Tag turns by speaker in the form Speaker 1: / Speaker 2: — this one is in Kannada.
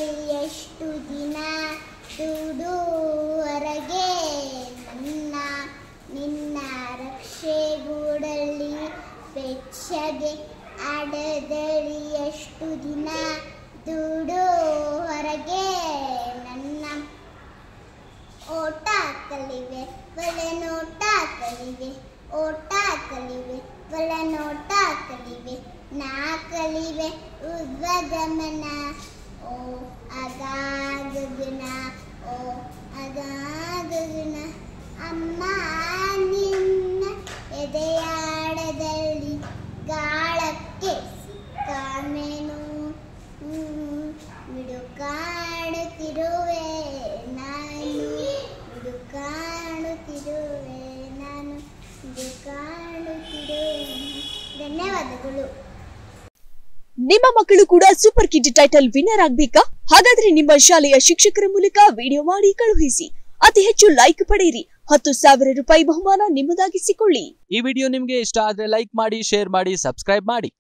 Speaker 1: ಎಷ್ಟು ದಿನ ದುಡು ಹೊರಗೆ ನನ್ನ ನಿನ್ನ ರಕ್ಷೆಗೂಡಲ್ಲಿ ಬೆಚ್ಚಗೆ ಆಡದಳಿ ಎಷ್ಟು ದಿನ ದುಡು ಹೊರಗೆ ನನ್ನ ಓಟ ಕಲಿವೆ ಒಳನೋಟ ಕಲಿವೆ ಓಟ ಕಲಿವೆ ಒಳನೋಟ ಕಲಿವೆ ನಾ ಕಲಿವೆ ಉದ್ವಗಮನ ಓ ಅಗಾಗಗನ ಓ ಅಗಾಗಗನ ಅಮ್ಮ ನಿನ್ನ ಎದೆಯಾಡದಲ್ಲಿ ಗಾಳಕ್ಕೆ ಸಿಕ್ಕಾಮೇನು ಮಿಡುಕಾಡುತ್ತಿರುವೆ ನಾನು ಮಿಡುಕಾಡುತ್ತಿರುವೆ ನಾನು ಮಿಡುಕಾಡುತ್ತಿರುವೆ ಧನ್ಯವಾದಗಳು
Speaker 2: ನಿಮ್ಮ ಮಕ್ಕಳು ಕೂಡ ಸೂಪರ್ ಕಿಡ್ ಟೈಟಲ್ ವಿನ್ನರ್ ಆಗ್ಬೇಕಾ ಹಾಗಾದ್ರೆ ನಿಮ್ಮ ಶಾಲೆಯ ಶಿಕ್ಷಕರ ಮೂಲಕ ವಿಡಿಯೋ ಮಾಡಿ ಕಳುಹಿಸಿ ಅತಿ ಹೆಚ್ಚು ಲೈಕ್ ಪಡೆಯಿರಿ ಹತ್ತು ಸಾವಿರ ರೂಪಾಯಿ ಬಹುಮಾನ ನಿಮ್ಮದಾಗಿಸಿಕೊಳ್ಳಿ
Speaker 3: ಈ ವಿಡಿಯೋ ನಿಮ್ಗೆ ಇಷ್ಟ ಆದ್ರೆ ಲೈಕ್ ಮಾಡಿ ಶೇರ್ ಮಾಡಿ ಸಬ್ಸ್ಕ್ರೈಬ್ ಮಾಡಿ